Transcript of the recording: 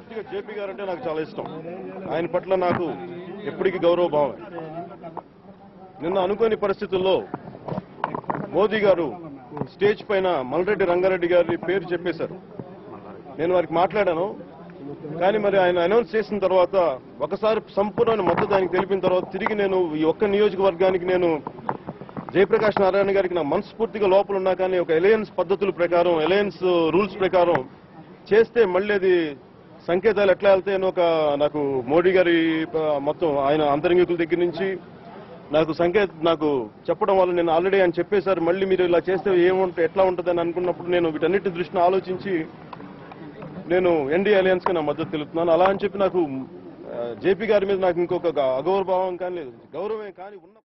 మనస్ఫూర్తిగా జేపీ గారు అంటే నాకు చాలా ఇష్టం ఆయన పట్ల నాకు ఎప్పటికీ గౌరవ భావం నిన్న అనుకోని పరిస్థితుల్లో మోదీ గారు స్టేజ్ పైన మల్రెడ్డి రంగారెడ్డి గారి పేరు చెప్పేశారు నేను వారికి మాట్లాడాను కానీ మరి ఆయన అనౌన్స్ చేసిన తర్వాత ఒకసారి సంపూర్ణ మద్దతు ఆయనకు తెలిపిన తర్వాత తిరిగి నేను ఈ ఒక్క నియోజకవర్గానికి నేను జయప్రకాష్ నారాయణ గారికి నా మనస్ఫూర్తిగా లోపల ఉన్నా కానీ ఒక ఎలయన్స్ పద్ధతుల ప్రకారం ఎలయన్స్ రూల్స్ ప్రకారం చేస్తే మళ్ళీ అది సంకేతాలు ఎట్లా వెళ్తాయని ఒక నాకు మోడీ గారి ప- మొత్తం ఆయన అంతరంగికుల దగ్గర నుంచి నాకు సంకేత నాకు చెప్పడం వల్ల నేను ఆల్రెడీ ఆయన చెప్పేశారు మళ్ళీ మీరు ఇలా చేస్తే ఏముంటుంది ఎట్లా ఉంటుంది అని అనుకున్నప్పుడు నేను వీటన్నిటి దృష్టిని ఆలోచించి నేను ఎన్డీ అలయన్స్ కి నా మద్దతు తెలుపుతున్నాను అలా అని చెప్పి నాకు జేపీ గారి మీద నాకు ఇంకొక అగౌరవ భావం కానీ గౌరవమే కానీ ఉన్న